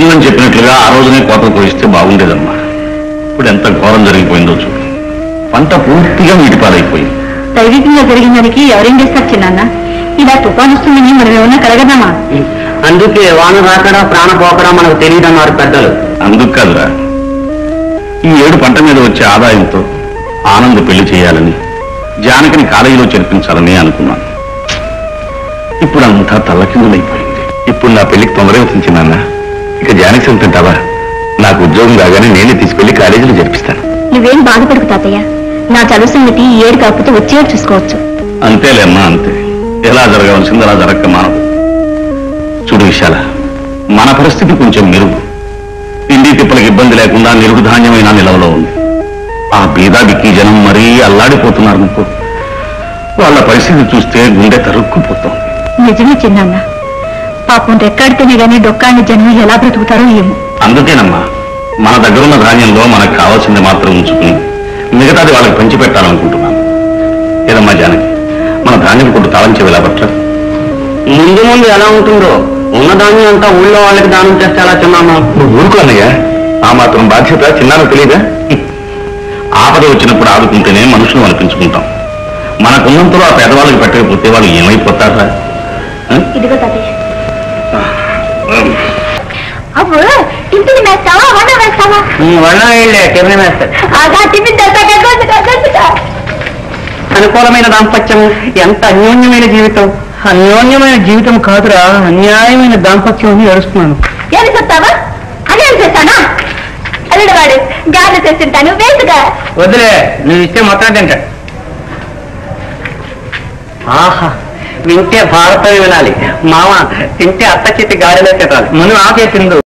ఆనందం చెప్పినట్లుగా ఆ రోజునే కోతలు కోయిస్తే బాగుండేదమ్మా ఇప్పుడు ఎంత ఘోరం జరిగిపోయిందో చూడు పంట పూర్తిగా వీటిపాలైపోయింది దైవికంగా జరిగిన దానికి ఎవరేం చేస్తారు చిన్నాన్న ఇలా తుఫాన్ వస్తుందని మనం ఏమన్నా కలగదామా అందుకే వాన రాకడా ప్రాణ పోకడా మనకు తెలియదన్నారు పెద్దలు అందుకు కాదురా ఈ ఏడు పంట మీద వచ్చే ఆదాయంతో ఆనంద్ పెళ్లి చేయాలని జానకిని కాలేజీలో చేర్పించాలని అనుకున్నాను ఇప్పుడు అంతా తల్లకిందులైపోయింది ఇప్పుడు నా పెళ్లికి తొందరగా వచ్చిందన్న ఇక జానకి వెళ్తుంటావా నాకు ఉద్యోగం రాగానే నేనే తీసుకెళ్లి కాలేజీలో చేర్పిస్తాను నువ్వేం బాధపడకు తాతయ్య నా చదువు సంగతి ఈ ఏడు కాకపోతే వచ్చేవాడు చూసుకోవచ్చు అంతేలేమ్మా అంతే ఎలా జరగవలసింది అలా జరగక మానదు చూడు విశాల మన పరిస్థితి కొంచెం మెరుగు తిండి తిప్పలకి ఇబ్బంది లేకుండా నిరుడు ధాన్యమైన నిలవలో ఉంది ఆ బీదా బిక్కి జనం మరీ అల్లాడిపోతున్నారు అనుకో వాళ్ళ పరిస్థితి చూస్తే గుండె తరుక్కుపోతాం నిజమే చిన్నాన్న పాపం రెక్కాడితేనే గానీ డొక్కాడిని జనం ఎలా బ్రతుకుతారో ఏమో అందుకేనమ్మా మన దగ్గరున్న ధాన్యంలో మనకు కావాల్సింది మాత్రం ఉంచుకుని మిగతాది వాళ్ళకి పంచిపెట్టాలనుకుంటున్నాను ఏదమ్మా జానకి మన ధాన్యం కొట్టు తాళం చెవి ఎలా పట్ల ముందు ముందు ఎలా ఉంటుందో ఉన్న దాన్ని అంతా ఊళ్ళో వాళ్ళకి దానం చేస్తే ఎలా చిన్నామా నువ్వు ఊరుకో అన్నయ్య ఆ మాత్రం బాధ్యత చిన్నాను తెలియదా ఆపద వచ్చినప్పుడు ఆదుకుంటేనే మనుషులు అనిపించుకుంటాం మనకున్నంతలో ఆ పేదవాళ్ళకి పెట్టకపోతే వాళ్ళు ఏమైపోతారా ఆ? ఇదిగో తాతయ్య అవ్వు టిఫిన్ వేస్తావా వంట వేస్తావా వాళ్ళ వెళ్ళే టిఫిన్ వేస్తారు ఆగా టిఫిన్ తెస్తా అనుకూలమైన దాంపత్యం ఎంత అన్యోన్యమైన జీవితం అన్యోన్యమైన జీవితం కాదురా అన్యాయమైన దాంపత్యం అని ఏడుస్తున్నాను ఏమి చెప్తావా అదే చేస్తానా అల్లుడు వాడు గాలి చేస్తుంటాను వేసుగా వదిలే నువ్వు ఇస్తే మొత్తం తింటా ఆహా వింటే భారతం వినాలి మామ తింటే అత్త చేతి గాడిలో తినాలి మనం ఆకే తిందు